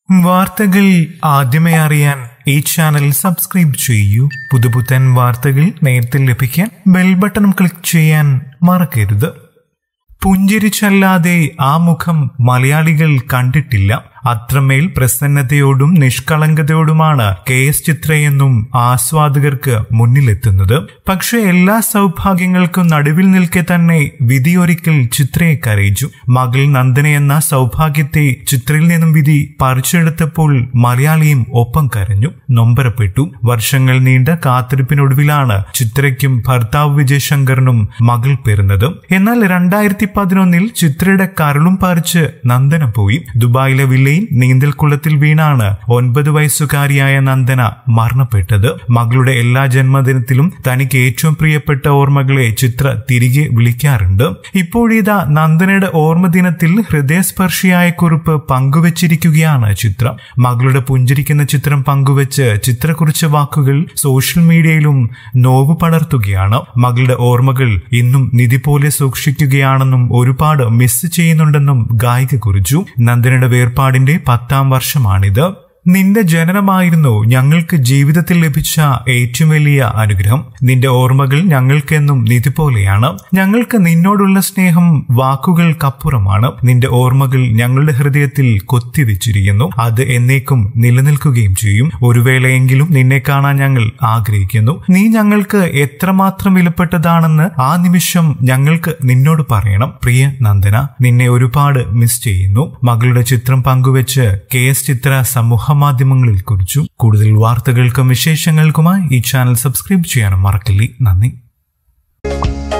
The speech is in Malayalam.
വാർത്തകൾ ആദ്യമേ അറിയാൻ ഈ ചാനൽ സബ്സ്ക്രൈബ് ചെയ്യൂ പുതുപുത്തൻ വാർത്തകൾ നേരത്തെ ലഭിക്കാൻ ബെൽ ബട്ടൺ ക്ലിക്ക് ചെയ്യാൻ മറക്കരുത് പുഞ്ചിരിച്ചല്ലാതെ ആ മുഖം മലയാളികൾ കണ്ടിട്ടില്ല അത്രമേൽ പ്രസന്നതയോടും നിഷ്കളങ്കതയോടുമാണ് കെ എസ് ചിത്രയെന്നും ആസ്വാദകർക്ക് മുന്നിലെത്തുന്നത് പക്ഷെ എല്ലാ സൗഭാഗ്യങ്ങൾക്കും നടുവിൽ നിൽക്കെ തന്നെ വിധിയൊരിക്കൽ ചിത്രയെ കരയിച്ചു മകൾ നന്ദന എന്ന സൗഭാഗ്യത്തെ ചിത്രയിൽ നിന്നും വിധി പറിച്ചെടുത്തപ്പോൾ മലയാളിയും ഒപ്പം കരഞ്ഞു നൊമ്പരപ്പെട്ടു വർഷങ്ങൾ നീണ്ട കാത്തിരിപ്പിനൊടുവിലാണ് ചിത്രയ്ക്കും ഭർത്താവ് വിജയശങ്കറിനും മകൾ പിറന്നത് എന്നാൽ രണ്ടായിരത്തി പതിനൊന്നിൽ ചിത്രയുടെ കരളും പറിച്ച് നന്ദന പോയി ദുബായിലെ വില്ലയിൽ നീന്തൽക്കുളത്തിൽ വീണാണ് ഒൻപത് വയസ്സുകാരിയായ നന്ദന മരണപ്പെട്ടത് മകളുടെ എല്ലാ ജന്മദിനത്തിലും തനിക്ക് ഏറ്റവും പ്രിയപ്പെട്ട ഓർമ്മകളെ ചിത്ര തിരികെ വിളിക്കാറുണ്ട് ഇപ്പോഴിതാ നന്ദനയുടെ ഓർമ്മ ദിനത്തിൽ ഹൃദയസ്പർശിയായ കുറിപ്പ് പങ്കുവച്ചിരിക്കുകയാണ് ചിത്ര മകളുടെ പുഞ്ചിരിക്കുന്ന ചിത്രം പങ്കുവച്ച് ചിത്ര കുറിച്ച വാക്കുകൾ സോഷ്യൽ മീഡിയയിലും നോവ് പടർത്തുകയാണ് മകളുടെ ഓർമ്മകൾ ഇന്നും നിധി പോലെ സൂക്ഷിക്കുകയാണെന്നും ഒരുപാട് മിസ് ചെയ്യുന്നുണ്ടെന്നും ഗായിക കുറിച്ചു നന്ദനയുടെ വേർപാടിന്റെ പത്താം വർഷമാണിത് നിന്റെ ജനനമായിരുന്നു ഞങ്ങൾക്ക് ജീവിതത്തിൽ ലഭിച്ച ഏറ്റവും വലിയ അനുഗ്രഹം നിന്റെ ഓർമ്മകൾ ഞങ്ങൾക്കെന്നും നിധി പോലെയാണ് ഞങ്ങൾക്ക് നിന്നോടുള്ള സ്നേഹം വാക്കുകൾക്കപ്പുറമാണ് നിന്റെ ഓർമ്മകൾ ഞങ്ങളുടെ ഹൃദയത്തിൽ കൊത്തിവെച്ചിരിക്കുന്നു അത് എന്നേക്കും നിലനിൽക്കുകയും ചെയ്യും ഒരു വേളയെങ്കിലും നിന്നെ കാണാൻ ഞങ്ങൾ ആഗ്രഹിക്കുന്നു നീ ഞങ്ങൾക്ക് എത്രമാത്രം വിലപ്പെട്ടതാണെന്ന് ആ നിമിഷം ഞങ്ങൾക്ക് നിന്നോട് പറയണം പ്രിയ നന്ദന നിന്നെ ഒരുപാട് മിസ് ചെയ്യുന്നു മകളുടെ ചിത്രം പങ്കുവെച്ച് കെ എസ് ചിത്ര സമൂഹ മാധ്യമങ്ങളിൽ കുറിച്ചു കൂടുതൽ വാർത്തകൾക്കും വിശേഷങ്ങൾക്കുമായി ഈ ചാനൽ സബ്സ്ക്രൈബ് ചെയ്യാനും മറക്കില്ലേ നന്ദി